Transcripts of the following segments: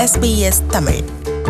SBS Tamil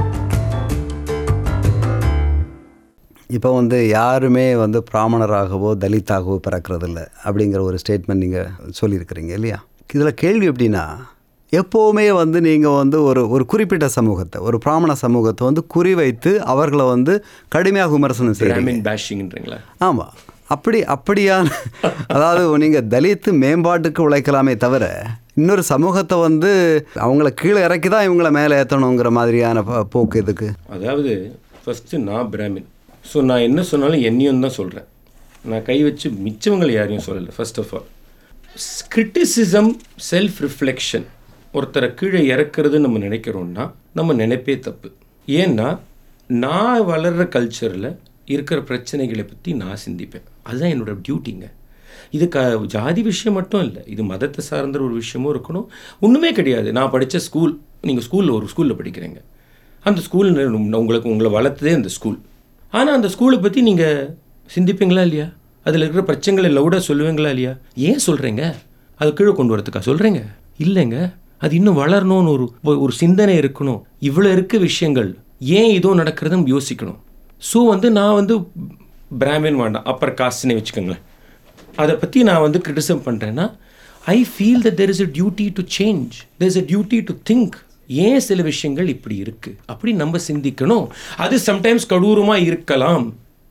இப்போ வந்து யாருமே வந்து பிராமணராகவோ தலித்தாகவோ பிறக்கிறதில்ல அப்படிங்கிற ஒரு ஸ்டேட்மெண்ட் நீங்கள் சொல்லியிருக்கிறீங்க இல்லையா இதில் கேள்வி எப்படின்னா எப்போவுமே வந்து நீங்கள் வந்து ஒரு ஒரு குறிப்பிட்ட சமூகத்தை ஒரு பிராமண சமூகத்தை வந்து குறிவைத்து அவர்களை வந்து கடுமையாக விமர்சனம் செய்கிறீங்க பிராமின் பேஷிங்ன்றீங்களா ஆமாம் அப்படி அப்படியான அதாவது நீங்கள் தலித்து மேம்பாட்டுக்கு உழைக்கலாமே தவிர இன்னொரு சமூகத்தை வந்து அவங்கள கீழே இறக்கி தான் இவங்கள மேலே ஏற்றணுங்கிற மாதிரியான ப- போக்கு இதுக்கு அதாவது ஃபஸ்ட்டு நான் பிராமின் ஸோ நான் என்ன சொன்னாலும் என்னையும் தான் சொல்கிறேன் நான் கை வச்சு மிச்சவங்களை யாரையும் சொல்லலை first of all criticism self reflection ஒருத்தரை கீழே இறக்குறது நம்ம நினைக்கிறோம்னா நம்ம நினைப்பே தப்பு ஏன்னா நான் வளர்கிற கல்ச்சரில் இருக்கிற பிரச்சனைகளை பற்றி நான் சிந்திப்பேன் அதுதான் என்னோட டியூட்டிங்க இது க ஜாதி விஷயம் மட்டும் இல்லை இது மதத்தை சார்ந்த ஒரு விஷயமும் இருக்கணும் ஒன்றுமே கிடையாது நான் படித்த ஸ்கூல் நீங்கள் ஸ்கூலில் ஒரு ஸ்கூலில் படிக்கிறீங்க அந்த ஸ்கூல் உங்களுக்கு உங்களை வளர்த்ததே அந்த ஸ்கூல் ஆனால் அந்த ஸ்கூலை பற்றி நீங்கள் சிந்திப்பீங்களா இல்லையா அதில் இருக்கிற பிரச்சனைகளை லவுடாக சொல்லுவீங்களா இல்லையா ஏன் சொல்கிறீங்க அது கீழே கொண்டு வரதுக்கா சொல்கிறீங்க இல்லைங்க அது இன்னும் வளரணும்னு ஒரு ஒரு சிந்தனை இருக்கணும் இவ்வளோ இருக்க விஷயங்கள் ஏன் இதோ நடக்கிறதுன்னு யோசிக்கணும் ஸோ வந்து நான் வந்து பிராமின் வேண்டாம் அப்பர் காஸ்ட்னே வச்சுக்கோங்களேன் அதை பற்றி நான் வந்து கிரிட்டிசம் பண்ணுறேன்னா I feel that there is a duty to change there is a duty to think ஏன் சில விஷயங்கள் இப்படி இருக்கு அப்படி நம்ம சிந்திக்கணும் அது சம்டைம்ஸ் கடூரமாக இருக்கலாம்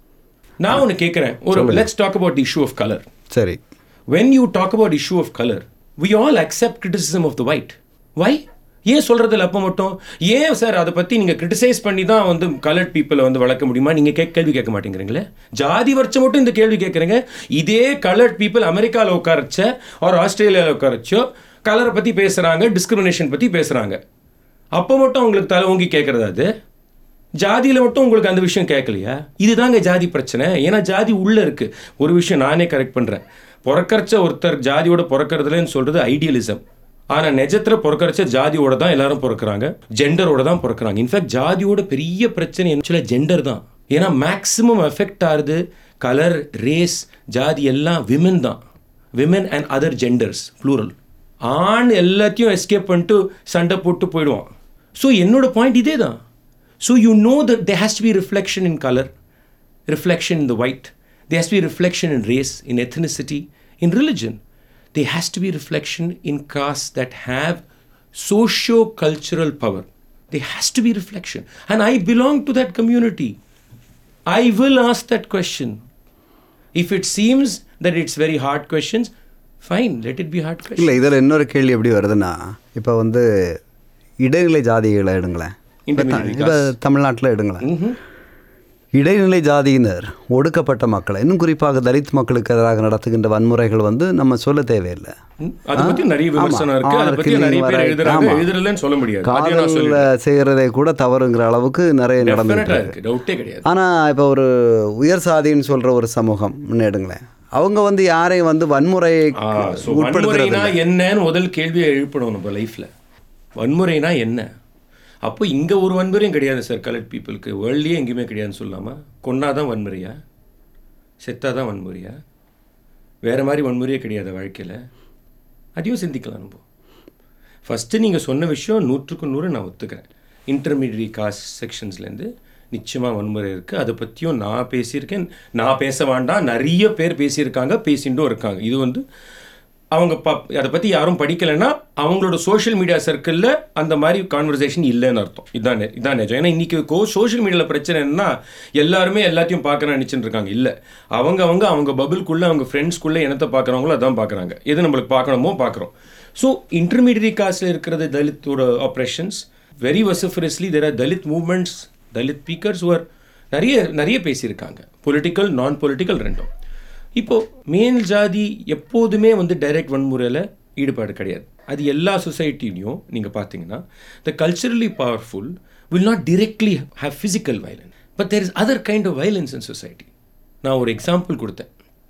நான் ஒன்று கேட்குறேன் ஒரு let's talk about the issue of colour சரி when you talk about issue of color we all accept criticism of the white why ஏன் சொல்கிறதில்ல அப்போ மட்டும் ஏன் சார் அதை பற்றி நீங்கள் கிரிட்டிசைஸ் பண்ணி தான் வந்து கலர்ட் பீப்புளை வந்து வளர்க்க முடியுமா நீங்கள் கே கேள்வி கேட்க மாட்டேங்கிறீங்களே ஜாதி வரைச்ச மட்டும் இந்த கேள்வி கேட்குறீங்க இதே கலர்ட் பீப்புள் அமெரிக்காவில் உட்காரச்ச ஒரு ஆஸ்திரேலியாவில் உட்காரச்சோ கலரை பற்றி பேசுகிறாங்க டிஸ்கிரிமினேஷன் பற்றி பேசுகிறாங்க அப்போ மட்டும் உங்களுக்கு தலை ஓங்கி கேட்குறது அது ஜாதியில் மட்டும் உங்களுக்கு அந்த விஷயம் கேட்கலையா இதுதாங்க ஜாதி பிரச்சனை ஏன்னா ஜாதி உள்ளே இருக்குது ஒரு விஷயம் நானே கரெக்ட் பண்ணுறேன் பிறக்கறச்ச ஒருத்தர் ஜாதியோட பிறக்கறதுலன்னு சொல்கிறது ஐடியலிசம் ஆனால் நிஜத்தில் பிறக்கறச்ச ஜாதியோட தான் எல்லாரும் பிறக்கிறாங்க ஜெண்டரோட தான் பிறக்கிறாங்க இன்ஃபேக்ட் ஜாதியோட பெரிய பிரச்சனை என்ன ஜெண்டர் தான் ஏன்னா மேக்ஸிமம் எஃபெக்ட் ஆகுது கலர் ரேஸ் ஜாதி எல்லாம் விமன் தான் women and other genders plural ஆண் எல்லாத்தையும் எஸ்கேப் பண்ணிட்டு சண்டை போட்டு போயிடுவான் ஸோ என்னோட பாயிண்ட் இதே தான் so you know that they has to be reflection in colour reflection in the white. There has to be reflection in race, in ethnicity, in religion. There has to be reflection in castes that have socio-cultural power. There has to be reflection. And I belong to that community. I will ask that question. If it seems that it's very hard questions, fine, let it be hard questions. இல்லை இதில் இன்னொரு கேள்வி எப்படி வருதுன்னா இப்போ வந்து இடைநிலை ஜாதிகளை எடுங்களேன் Intermediary இப்போ தமிழ்நாட்டில் எடுங்களேன் இடைநிலை ஜாதியினர் ஒடுக்கப்பட்ட மக்களை இன்னும் குறிப்பாக தலித் மக்களுக்கு எதிராக நடத்துகின்ற வன்முறைகள் வந்து நம்ம சொல்ல தேவையில்லை ம், அதை பத்தி நிறைய ஆமா. விமர்சனம் இருக்கு அதை ஆணர் பத்தி killing நிறைய பேர் வரை- எழுதுறாங்க ஆமா. எழுதுறலன்னு சொல்ல முடியாது அதையும் நான் காதலில் சொல்லிடுறேன். செய்கிறதே கூட தவறுங்கிற அளவுக்கு நிறைய நடந்துட்டு Definite-ஆ இருக்கு இருக்கு டவுட்டே கிடையாது ஆனால் இப்போ ஒரு உயர் சாதின்னு சொல்கிற ஒரு சமூகம் எடுங்களேன் அவங்க வந்து யாரையும் வந்து வன்முறையை ஆ, so உட்படுத்துறது வன்முறைனா என்னன்னு முதல் கேள்வியை எழுப்பணும் நம்ம லைஃப்ல வன்முறைனா என்ன அப்போ இங்க ஒரு வன்முறையும் கிடையாது சார் கலர்ட் பீப்புளுக்கு வேர்ல்ட்லேயே எங்கேயுமே கிடையாதுன்னு சொல்லாமா கொன்னாதான் வன்முறையா செத்தாதான் வன்முறையா வேற மாதிரி வன்முறையே கிடையாது வாழ்க்கையில் அதையும் சிந்திக்கலாம் நம்ம ஃபஸ்ட்டு நீங்கள் சொன்ன விஷயம் நூற்றுக்கு நூறு நான் ஒத்துக்கிறேன் இன்டர்மீடியட் காஸ்ட் செக்ஷன்ஸ்லேருந்து நிச்சயமாக வன்முறை இருக்குது அதை பற்றியும் நான் பேசியிருக்கேன் நான் பேச வேண்டாம் நிறைய பேர் பேசியிருக்காங்க பேசிட்டும் இருக்காங்க இது வந்து அவங்க ப அதை பற்றி யாரும் படிக்கலைன்னா அவங்களோட சோஷியல் மீடியா சர்க்கிளில் அந்த மாதிரி கான்வர்சேஷன் இல்லைன்னு அர்த்தம் இதான் நெ- இதான் நிஜம் ஏன்னா இன்றைக்கி கோ சோஷியல் மீடியாவில் பிரச்சனை என்னன்னா எல்லாருமே எல்லாத்தையும் பார்க்கணும்னு நினச்சிட்டு இருக்காங்க இல்லை அவங்க அவங்க அவங்க பபுள்குள்ளே அவங்க ஃப்ரெண்ட்ஸ்குள்ளே என்னத்தை பார்க்குறவங்களோ அதான் பார்க்குறாங்க எது நம்மளுக்கு பார்க்கணுமோ பார்க்குறோம் ஸோ இன்டர்மீடியட் காஸ்டில் இருக்கிறது தலித்தோட oppressions very vociferously there are Dalit movements Dalit speakers were நிறைய நிறைய பேசியிருக்காங்க பொலிட்டிக்கல் நான் பொலிட்டிக்கல் ரெண்டும் இப்போது மேல் ஜாதி எப்போதுமே வந்து டைரக்ட் வன்முறையில் ஈடுபாடு கிடையாது அது எல்லா சொசைட்டிலையும் நீங்கள் பார்த்தீங்கன்னா the culturally powerful will not directly have physical violence but there is other kind of violence in society நான் ஒரு எக்ஸாம்பிள் கொடுத்தேன்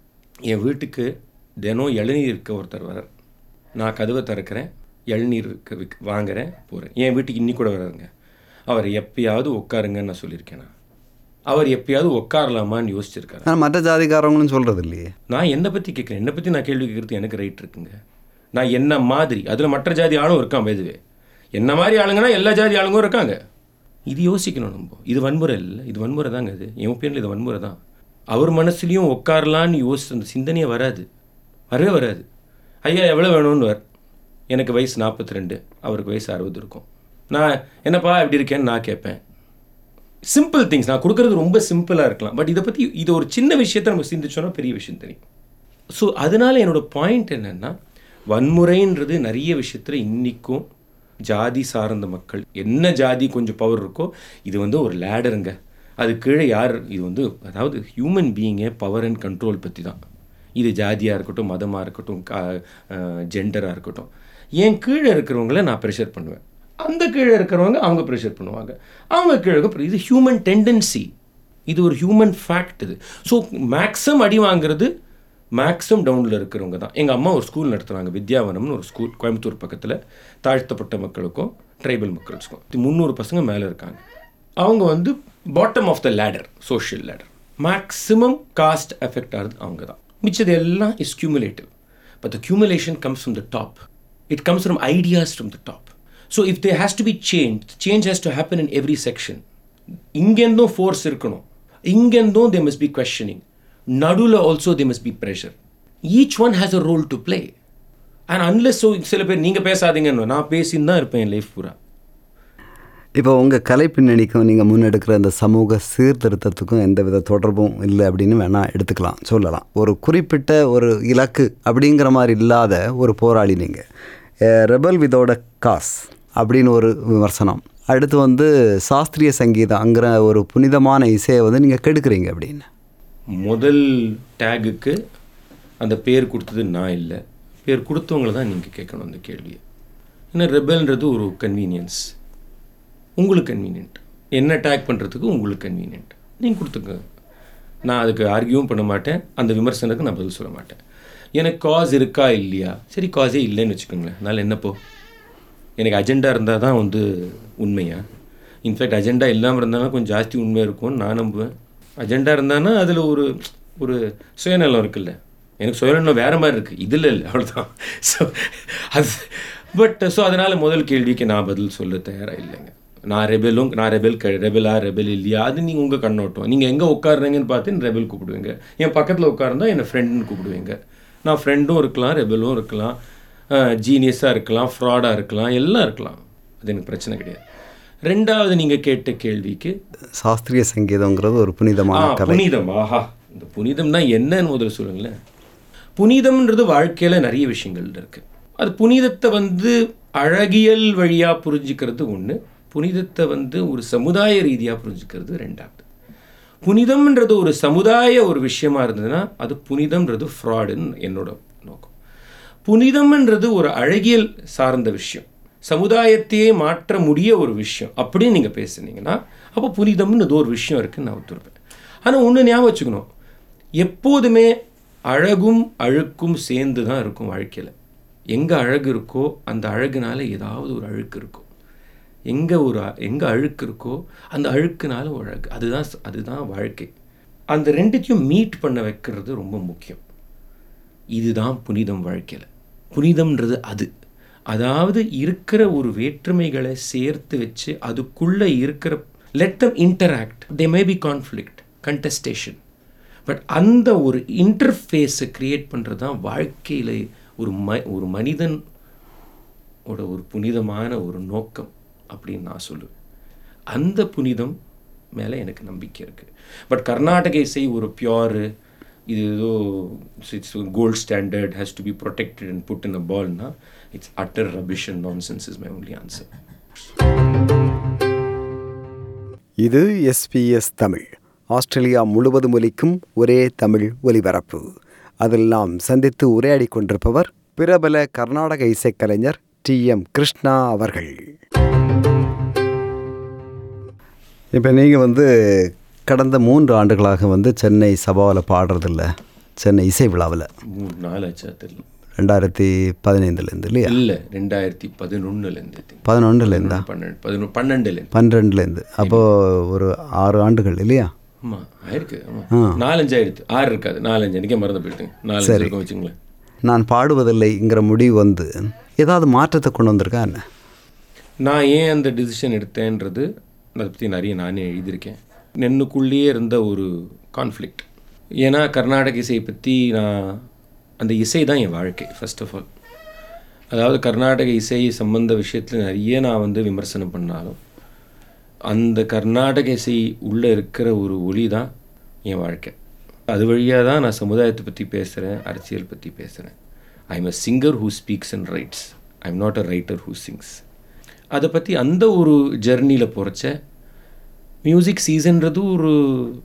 என் வீட்டுக்கு தினம் இளநீர் இருக்க ஒருத்தர் வரார் நான் கதவை திறக்கிறேன் இளநீர் விற்க விக் வாங்குறேன் போகிறேன் என் வீட்டுக்கு இன்னி கூட வராருங்க அவர் எப்பயாவது உட்காருங்கன்னு நான் சொல்லியிருக்கேன் நான். அவர் எப்பயாவது உட்காரலாமான்னு யோசிச்சிருக்காரு ஆனால் மற்ற ஜாதிக்காரவங்களும் சொல்கிறது இல்லையே நான் என்னை பற்றி கேட்குறேன் என்னை பற்றி நான் கேள்வி கேட்குறது எனக்கு ரைட் இருக்குங்க நான் என்ன மாதிரி அதில் மற்ற ஜாதி ஆளும் இருக்கான் வேதுவே என்ன மாதிரி ஆளுங்கன்னா எல்லா ஜாதி ஆளுங்களும் இருக்காங்க இது யோசிக்கணும் நம்ம இது வன்முறை இல்லை இது வன்முறை தாங்க இது என் ஒப்பீனியன் இது வன்முறை தான் அவர் மனசுலையும் உட்காரலான்னு யோசிச்சு அந்த சிந்தனையே வராது வரவே வராது ஐயா எவ்வளோ வேணும்னு வர் எனக்கு வயசு நாற்பத்தி ரெண்டு அவருக்கு வயசு அறுபது இருக்கும் நான் என்னப்பா எப்படி இருக்கேன்னு நான் கேட்பேன் சிம்பிள் திங்ஸ் நான் கொடுக்குறது ரொம்ப சிம்பிளாக இருக்கலாம் பட் இதை பற்றி இது ஒரு சின்ன விஷயத்தை நம்ம சிந்திச்சோன்னா பெரிய விஷயம் தெரியும் ஸோ அதனால என்னோட பாயிண்ட் என்னன்னா வன்முறைன்றது நிறைய விஷயத்தில் இன்றைக்கும் ஜாதி சார்ந்த மக்கள் என்ன ஜாதி கொஞ்சம் பவர் இருக்கோ இது வந்து ஒரு லேடருங்க அது கீழே யார் இது வந்து அதாவது ஹியூமன் பீயிங்கே பவர் அண்ட் கண்ட்ரோல் பற்றி தான் இது ஜாதியாக இருக்கட்டும் மதமாக இருக்கட்டும் ஜெண்டராக இருக்கட்டும் என் கீழே இருக்கிறவங்கள நான் ப்ரெஷர் பண்ணுவேன் அந்த கீழே இருக்கிறவங்க அவங்க ப்ரெஷர் பண்ணுவாங்க அவங்க கீழே இருக்க- இது ஹியூமன் டெண்டன்சி இது ஒரு ஹியூமன் ஃபேக்ட் இது ஸோ மேக்ஸிமம் அடி வாங்குறது மேக்ஸிமம் டவுனில் இருக்கிறவங்க தான் எங்கள் அம்மா ஒரு ஸ்கூல் நடத்துகிறாங்க வித்யாவனம்னு ஒரு ஸ்கூல் கோயம்புத்தூர் பக்கத்தில் தாழ்த்தப்பட்ட மக்களுக்கும் ட்ரைபல் மக்களுக்கும் முந்நூறு பசங்க மேலே இருக்காங்க அவங்க வந்து bottom of the ladder social ladder maximum caste effect ஆகுது அவங்க தான் மிச்சது எல்லாம் is cumulative but the accumulation comes from the top it comes from ideas from the top so if there has to be change change has to happen in every section இங்கேருந்தும் force இருக்கணும் இங்கேருந்தும் they must be questioning நடுவில் also they must be pressure each one has a role to play and unless so சில பேர் நீங்கள் பேசாதீங்கன்னு நான் பேசின்னு தான் இருப்பேன் என் லைஃப் பூரா இப்போ உங்கள் கலை பின்னணிக்கும் நீங்கள் முன்னெடுக்கிற அந்த சமூக சீர்திருத்தத்துக்கும் எந்தவித தொடர்பும் இல்லை அப்படின்னு வேணால் எடுத்துக்கலாம் சொல்லலாம் ஒரு குறிப்பிட்ட ஒரு இலக்கு அப்படிங்கிற மாதிரி இல்லாத ஒரு போராளி நீங்கள் ரெபல் விதோட காஸ் அப்படின்னு ஒரு விமர்சனம் அடுத்து வந்து சாஸ்திரிய சங்கீதங்கிற ஒரு புனிதமான இசையை வந்து நீங்கள் கெடுக்குறீங்க அப்படின்னு முதல் டேகுக்கு அந்த பேர் கொடுத்தது நான் இல்லை பேர் கொடுத்தவங்கள தான் நீங்கள் கேட்கணும் அந்த கேள்வியை ஏன்னா ரெபல்ன்றது ஒரு கன்வீனியன்ஸ் உங்களுக்கு கன்வீனியன்ட் என்ன டேக் பண்ணுறதுக்கு உங்களுக்கு கன்வீனியன்ட் நீங்கள் கொடுத்துங்க நான் அதுக்கு ஆர்கியூவும் பண்ண மாட்டேன் அந்த விமர்சனத்துக்கு நான் பதில் சொல்ல மாட்டேன் எனக்கு காஸ் இருக்கா இல்லையா சரி காஸே இல்லைன்னு வச்சுக்கோங்களேன் அதனால் என்னப்போ எனக்கு அஜெண்டா இருந்தால் தான் வந்து உண்மையா இன்ஃபேக்ட் அஜெண்டா இல்லாமல் இருந்தாலும் கொஞ்சம் ஜாஸ்தி உண்மை இருக்கும்னு நான் நம்புவேன் அஜெண்டா இருந்தானா அதில் ஒரு ஒரு சுயநலம் இருக்குல்ல எனக்கு சுயநலம் வேறு மாதிரி இருக்குது இதில் இல்லை அவ்வளோதான் ஸோ அது பட் ஸோ அதனால் முதல் கேள்விக்கு நான் பதில் சொல்ல தயாராக இல்லைங்க நான் ரெபெலும் நான் ரெபெல் க ரெபெலா ரெபெல் இல்லையா அது நீங்கள் உங்கள் கண்ணோட்டம் நீங்கள் எங்கே உட்காருறீங்கன்னு பார்த்து ரெபெல் கூப்பிடுவீங்க என் பக்கத்தில் உட்கார்ந்தா என்னை ஃப்ரெண்டுன்னு கூப்பிடுவீங்க நான் ஃப்ரெண்டும் இருக்கலாம் ரெபெலும் இருக்கலாம் ஜீனியஸாக இருக்கலாம் ஃப்ராடாக இருக்கலாம் எல்லாம் இருக்கலாம் அது எனக்கு பிரச்சனை கிடையாது ரெண்டாவது நீங்கள் கேட்ட கேள்விக்கு சாஸ்திரிய சங்கீதங்கிறது ஒரு புனிதமான ஆ, கலை புனிதம் ஆஹா இந்த புனிதம்னா என்னன்னு முதல்ல சொல்லுங்களேன் புனிதம்ன்றது வாழ்க்கையில் நிறைய விஷயங்கள் இருக்குது அது புனிதத்தை வந்து அழகியல் வழியாக புரிஞ்சுக்கிறது ஒன்று புனிதத்தை வந்து ஒரு சமுதாய ரீதியாக புரிஞ்சுக்கிறது ரெண்டாவது புனிதம்ன்றது ஒரு சமுதாய ஒரு விஷயமா இருந்ததுன்னா அது புனிதம்ன்றது ஃப்ராடுன்னு என்னோட நோக்கம் புனிதம்ன்றது ஒரு அழகியல் சார்ந்த விஷயம் சமுதாயத்தையே மாற்ற முடிய ஒரு விஷயம் அப்படின்னு நீங்கள் பேசுனீங்கன்னா அப்போ புனிதம்னு ஏதோ ஒரு விஷயம் இருக்குன்னு நான் ஒத்துருப்பேன் ஆனால் ஒன்று ஞாபகம் வச்சுக்கணும் எப்போதுமே அழகும் அழுக்கும் சேர்ந்து தான் இருக்கும் வாழ்க்கையில் எங்கே அழகு இருக்கோ அந்த அழகுனால ஏதாவது ஒரு அழுக்கு இருக்கும் எங்கே ஒரு அ- எங்கே அழுக்கு இருக்கோ அந்த அழுக்குனால ஒரு அழகு அதுதான் ச- அதுதான் வாழ்க்கை அந்த ரெண்டுத்தையும் மீட் பண்ண வைக்கிறது ரொம்ப முக்கியம் இதுதான் புனிதம் வாழ்க்கையில் புனிதம்ன்றது அது அதாவது இருக்கிற ஒரு வேற்றுமைகளை சேர்த்து வச்சு அதுக்குள்ளே இருக்கிற let them interact they may be conflict contestation but அந்த ஒரு இன்டர்ஃபேஸை கிரியேட் பண்ணுறது தான் வாழ்க்கையில் ஒரு ம ஒரு மனிதன் ஓட ஒரு புனிதமான ஒரு நோக்கம் அப்படின்னு நான் சொல்லுவேன் அந்த புனிதம் மேலே எனக்கு நம்பிக்கை இருக்குது பட் கர்நாடக இசை ஒரு பியோரு இது ஏதோ it's gold standard has to be protected and put in a பால்னா it's utter rubbish and nonsense is my only answer இது எஸ்பிஎஸ் தமிழ் ஆஸ்திரேலியா முழுவதும் ஒலிக்கும் ஒரே தமிழ் ஒலிபரப்பு அதில் நாம் சந்தித்து உரையாடி கொண்டிருப்பவர் பிரபல கர்நாடக இசைக்கலைஞர் டி எம் கிருஷ்ணா அவர்கள் இப்போ நீங்கள் வந்து கடந்த மூன்று ஆண்டுகளாக வந்து சென்னை சபாவில் பாடுறதில்ல சென்னை இசை விழாவில் மூணு நாலு ஆச்சா தெரியல ரெண்டாயிரத்தி பதினைந்துலேருந்து இல்லையா இல்லை ரெண்டாயிரத்தி பதினொன்னுலேருந்து பதினொன்றுலேருந்தா பன்னெண்டு பதினொன்று பன்னெண்டுலேருந்து பன்னிரெண்டுலேருந்து அப்போது ஒரு ஆறு ஆண்டுகள் இல்லையா ஆமாம் ஆயிருக்கு ஆமாம் நாலஞ்சு ஆயிடுத்து ஆறு இருக்காது நாலஞ்சு எனக்கே மறந்து போயிட்டுங்க நாலஞ்சு இருக்கும் வச்சுங்களேன் நான் பாடுவதில்லைங்கிற முடிவு வந்து ஏதாவது மாற்றத்தை கொண்டு வந்திருக்கா என்ன நான் ஏன் அந்த டிசிஷன் எடுத்தேன்றது அதை பற்றி நிறைய நானே எழுதியிருக்கேன் என்னுக்குள்ளேயே இருந்த ஒரு கான்ஃப்ளிக்ட் ஏன்னா கர்நாடக இசையை பற்றி நான் அந்த இசை தான் என் வாழ்க்கை ஃபர்ஸ்ட் ஆஃப் ஆல் அதாவது கர்நாடக இசை சம்பந்த விஷயத்தில் நிறைய நான் வந்து விமர்சனம் பண்ணாலும் அந்த கர்நாடக இசை உள்ளே இருக்கிற ஒரு ஒளி தான் என் வாழ்க்கை அது வழியாக தான் நான் சமுதாயத்தை பற்றி பேசுகிறேன் அரசியல் பற்றி பேசுகிறேன் I am a singer who speaks and writes I am not a writer who sings அதை பற்றி அந்த ஒரு ஜெர்னியில் போகிறச்ச மியூசிக் சீசன்றது ஒரு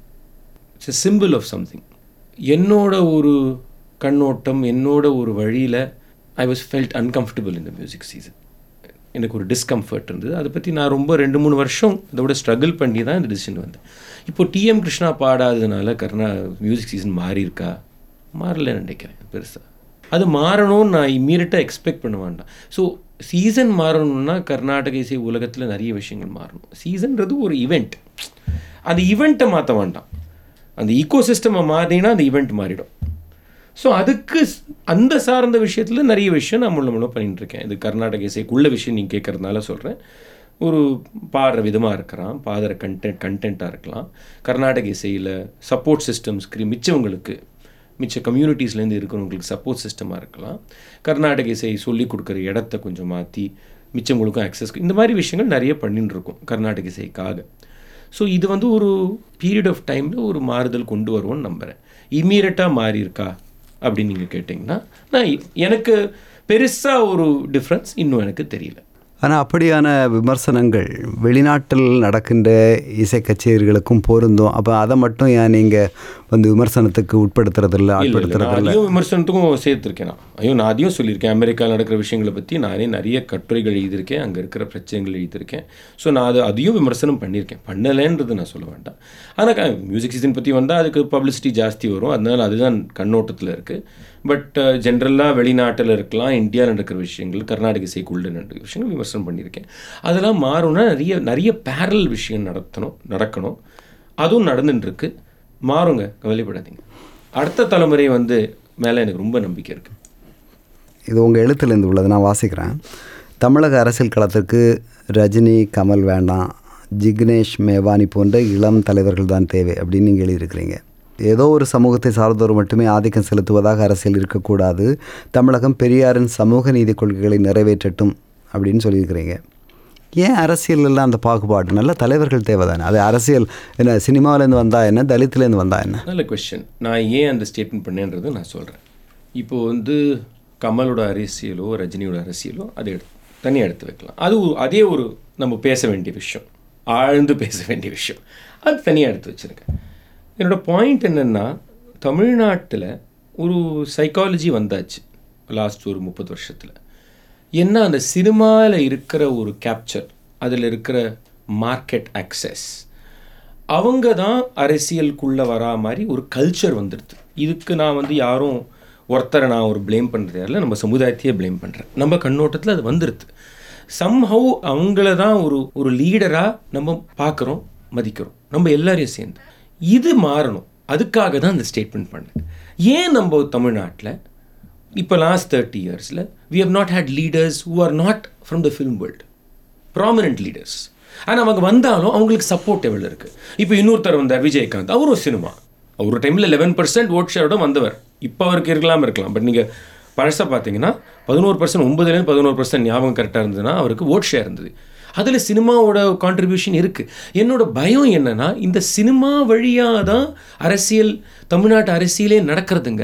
இட்ஸ் சிம்பிள் ஆஃப் சம்திங் என்னோட ஒரு கண்ணோட்டம் என்னோட ஒரு வழியில் ஐ வாஸ் ஃபெல்ட் அன்கம்ஃபர்டபுள் இந்த மியூசிக் சீசன் எனக்கு ஒரு டிஸ்கம்ஃபர்ட் இருந்தது அதை பற்றி நான் ரொம்ப ரெண்டு மூணு வருஷம் இதோட ஸ்ட்ரகிள் பண்ணி தான் இந்த டிசிஷன் வந்தேன் இப்போ டிஎம் கிருஷ்ணா பாடாததுனால கர்நா மியூசிக் சீசன் மாறி இருக்கா மாறலன்னு நினைக்கிறேன் பெருசாக அது மாறணும்னு நான் இம்மீடியட்டாக எக்ஸ்பெக்ட் பண்ண வேண்டாம் ஸோ சீசன் மாறணும்னா கர்நாடக இசை உலகத்தில் நிறைய விஷயங்கள் மாறணும் சீசன்றது ஒரு இவெண்ட் அந்த இவெண்ட்டை மாற்ற வேண்டாம் அந்த ஈகோ சிஸ்டமை மாறினா அந்த இவெண்ட் மாறிடும் ஸோ அதுக்கு ஸ்- அந்த சார்ந்த விஷயத்தில் நிறைய விஷயம் நான் முள்ள முள்ள பண்ணிட்டு இருக்கேன் இது கர்நாடக இசைக்குள்ள விஷயம் நீங்கள் கேட்குறதுனால சொல்கிறேன் ஒரு பாடுற விதமாக இருக்கலாம் பாடுற கண்டென்ட் கண்டென்ட்டாக இருக்கலாம் கர்நாடக இசையில் சப்போர்ட் சிஸ்டம்ஸ்க்கு மிச்சவங்களுக்கு மிச்ச கம்யூனிட்டிஸ்லேருந்து இருக்கிறவங்களுக்கு சப்போர்ட் சிஸ்டமாக இருக்கலாம் கர்நாடக இசை சொல்லி கொடுக்குற இடத்த கொஞ்சம் மாற்றி மிச்சவங்களுக்கும் அக்சஸ் இந்த மாதிரி விஷயங்கள் நிறைய பண்ணிட்டு இருக்கோம் கர்நாடக இசைக்காக ஸோ இது வந்து ஒரு பீரியட் ஆஃப் டைமில் ஒரு மாறுதல் கொண்டு வருவோம்னு நம்புகிறேன் இம்மீடியட்டாக மாறி இருக்கா அப்படின்னு நீங்கள் கேட்டிங்கன்னா நான் இ- எனக்கு பெருசாக ஒரு டிஃப்ரென்ஸ் இன்னும் எனக்கு தெரியல ஆனால் அப்படியான விமர்சனங்கள் வெளிநாட்டில் நடக்கின்ற இசை கச்சேரிகளுக்கும் பொருந்தும் அப்போ அதை மட்டும் ஏன் நீங்கள் வந்து விமர்சனத்துக்கு உட்படுத்துறதில்ல இல்ல, இல்ல, நான் ஆட்படுத்துறதில்ல அதையும் விமர்சனத்துக்கும் சேர்த்துருக்கேன் நான் ஐயோ நான் அதையும் சொல்லியிருக்கேன் அமெரிக்காவில் நடக்கிற விஷயங்களை பற்றி நானே நிறைய கட்டுரைகள் எழுதியிருக்கேன் அங்கே இருக்கிற பிரச்சனைகள் எழுதியிருக்கேன் ஸோ நான் அது அதையும் விமர்சனம் பண்ணியிருக்கேன் பண்ணலைன்றது நான் சொல்ல வேண்டாம் ஆனால் மியூசிக் சீசன் பற்றி வந்தால் அதுக்கு பப்ளிசிட்டி ஜாஸ்தி வரும் அதனால அதுதான் கண்ணோட்டத்தில் இருக்குது பட் ஜென்ரலாக வெளிநாட்டில் இருக்கலாம் இந்தியாவில் நடக்கிற விஷயங்கள் கர்நாடக இசைக்குள்ள நடக்கிற விஷயங்கள் விமர்சனம் பண்ணியிருக்கேன் அதெல்லாம் மாறும்னா நிறைய நிறைய பேரல் விஷயம் நடத்தணும் நடக்கணும் அதுவும் நடந்துட்டு இருக்கு மாறுங்க கவலைப்படாதீங்க அடுத்த தலைமுறை வந்து மேலே எனக்கு ரொம்ப நம்பிக்கை இருக்குது இது உங்கள் எழுத்துலேருந்து உள்ளது நான் வாசிக்கிறேன் தமிழக அரசியல் களத்திற்கு ரஜினி கமல் வேண்டாம் ஜிக்னேஷ் மேவானி போன்ற இளம் தலைவர்கள் தான் தேவை அப்படின்னு நீங்கள் எழுதியிருக்கிறீங்க ஏதோ ஒரு சமூகத்தை சார்ந்தோர் மட்டுமே ஆதிக்கம் செலுத்துவதாக அரசியல் இருக்கக்கூடாது தமிழகம் பெரியாரின் சமூக நீதி கொள்கைகளை நிறைவேற்றட்டும் அப்படின்னு சொல்லியிருக்கிறீங்க ஏன் அரசியல் எல்லாம் அந்த பாகுபாடு நல்ல தலைவர்கள் தேவை தானே அது அரசியல் என்ன சினிமாவிலேருந்து வந்தா என்ன தலித்துலேருந்து வந்தா என்ன நல்ல கொஸ்டின் நான் ஏன் அந்த ஸ்டேட்மெண்ட் பண்ணேன்றதை நான் சொல்கிறேன் இப்போ வந்து கமலோட அரசியலோ ரஜினியோட அரசியலோ அதை எடுத்து தனியாக எடுத்து வைக்கலாம் அது ஒரு- அதே ஒரு நம்ம பேச வேண்டிய விஷயம் ஆழ்ந்து பேச வேண்டிய விஷயம் அது தனியாக எடுத்து வச்சுருக்கேன் என்னோட பாயிண்ட் என்னென்னா தமிழ்நாட்டில் ஒரு சைக்காலஜி வந்தாச்சு லாஸ்ட் ஒரு முப்பது வருஷத்தில் என்ன அந்த சினிமாவில் இருக்கிற ஒரு கேப்சர் அதில் இருக்கிற மார்க்கெட் அக்சஸ் அவங்க தான் அரசியலுக்குள்ளே வரா மாதிரி ஒரு கல்ச்சர் வந்துடுது இதுக்கு நான் வந்து யாரும் ஒருத்தரை நான் ஒரு ப்ளேம் பண்ணுறது இல்லை நம்ம சமுதாயத்தையே ப்ளேம் பண்ணுறேன் நம்ம கண்ணோட்டத்தில் அது வந்துடுது சம்ஹவ் அவங்கள தான் ஒரு ஒரு லீடராக நம்ம பார்க்குறோம் மதிக்கிறோம் நம்ம எல்லாரையும் சேர்ந்து இது மாறணும் அதுக்காக தான் அந்த ஸ்டேட்மெண்ட் பண்ணேன் ஏன் நம்ம தமிழ்நாட்டில் இப்போ லாஸ்ட் தேர்ட்டி இயர்ஸில் we have not had leaders who are not from the film world prominent leaders ஆனால் அவங்க வந்தாலும் அவங்களுக்கு சப்போர்ட் எவ்வளோ இருக்குது இப்போ இன்னொருத்தர் வந்தார் விஜயகாந்த் அவரும் சினிமா ஒரு டைமில் லெவன் பர்சன்ட் ஓட் ஷேரோட வந்தவர் இப்போ அவருக்கு இருக்கலாம் இருக்கலாம் பட் நீங்கள் பழசாக பார்த்தீங்கன்னா பதினோரு பர்சன்ட் ஒன்பதுலேருந்து பதினோரு பர்சன்ட் ஞாபகம் கரெக்டாக இருந்ததுன்னா அவருக்கு ஓட் ஷேர் இருந்தது அதில் சினிமாவோட கான்ட்ரிபியூஷன் இருக்குது என்னோட பயம் என்னன்னா இந்த சினிமா வழியாக தான் அரசியல் தமிழ்நாட்டு அரசியலே நடக்கிறதுங்க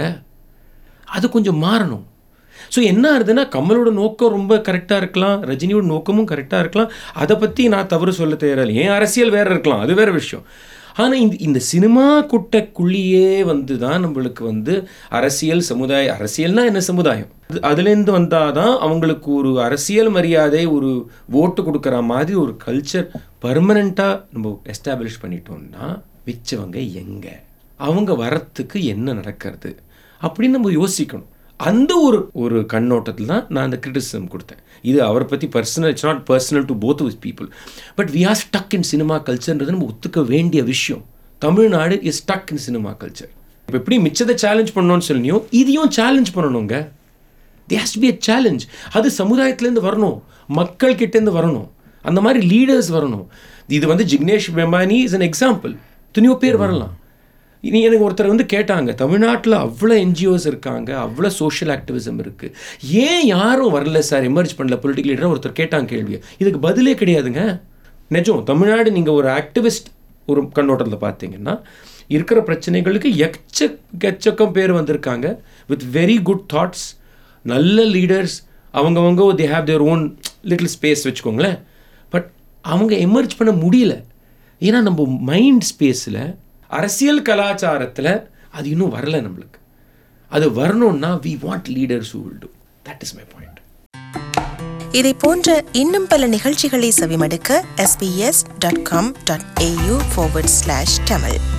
அது கொஞ்சம் மாறணும் ஸோ என்ன ஆகுதுன்னா கமலோட நோக்கம் ரொம்ப கரெக்டாக இருக்கலாம் ரஜினியோட நோக்கமும் கரெக்டாக இருக்கலாம் அதை பற்றி நான் தவறு சொல்ல தேவையில்லை ஏன் அரசியல் வேறு இருக்கலாம் அது வேறு விஷயம் ஆனால் இந்த இந்த சினிமா குட்டைக்குள்ளேயே வந்து தான் நம்மளுக்கு வந்து அரசியல் சமுதாய அரசியல்னா என்ன சமுதாயம் அது அதுலேருந்து வந்தால் தான் அவங்களுக்கு ஒரு அரசியல் மரியாதை ஒரு ஓட்டு கொடுக்குற மாதிரி ஒரு கல்ச்சர் பர்மனெண்ட்டாக நம்ம எஸ்டாப்ளிஷ் பண்ணிட்டோம்னா மிச்சவங்க எங்கே அவங்க வரத்துக்கு என்ன நடக்கிறது அப்படின்னு நம்ம யோசிக்கணும் அந்த ஒரு ஒரு கண்ணோட்டத்தில் தான் நான் அந்த கிரிட்டிசிசம் கொடுத்தேன் இது அவரை பற்றி personal it's not personal to both with people but we are stuck in cinema கல்ச்சர்ன்றது நம்ம ஒத்துக்க வேண்டிய விஷயம் Tamil Nadu is stuck in cinema culture இப்போ எப்படி மிச்சத்தை சேலஞ்ச் பண்ணணும்னு சொல்லியோ இதையும் சேலஞ்ச் பண்ணணுங்க the has be a challenge அது சமுதாயத்துலேருந்து வரணும் மக்கள் கிட்டேருந்து வரணும் அந்த மாதிரி லீடர்ஸ் வரணும் இது வந்து Jignesh Mevani is an example துணியோ பேர் வரலாம் இனி எனக்கு ஒருத்தர் வந்து கேட்டாங்க தமிழ்நாட்டில் அவ்வளோ என்ஜிஓஸ் இருக்காங்க அவ்வளோ சோஷியல் ஆக்டிவிசம் இருக்குது ஏன் யாரும் வரல சார் எமர்ஜ் பண்ணல பொலிட்டிக்கல் லீடர் ஒருத்தர் கேட்டாங்க கேள்வியை இதுக்கு பதிலே கிடையாதுங்க நிஜம் தமிழ்நாடு நீங்கள் ஒரு ஆக்டிவிஸ்ட் ஒரு கண்ணோட்டத்தில் பார்த்தீங்கன்னா இருக்கிற பிரச்சனைகளுக்கு எச்சக்கச்சக்கம் பேர் வந்திருக்காங்க வித் வெரி குட் தாட்ஸ் நல்ல லீடர்ஸ் அவங்கவங்க they have their own little space வச்சுக்கோங்களேன் பட் அவங்க எமர்ஜ் பண்ண முடியல ஏன்னா நம்ம மைண்ட் ஸ்பேஸில் அரசியல் கலாச்சாரத்தில் அது இன்னும் வரல நம்மளுக்கு அது வரணும்னா we want leaders who will do that is my point இதை போன்ற இன்னும் பல நிகழ்ச்சிகளை செவிமடுக்க sbs.com.au forward slash tamil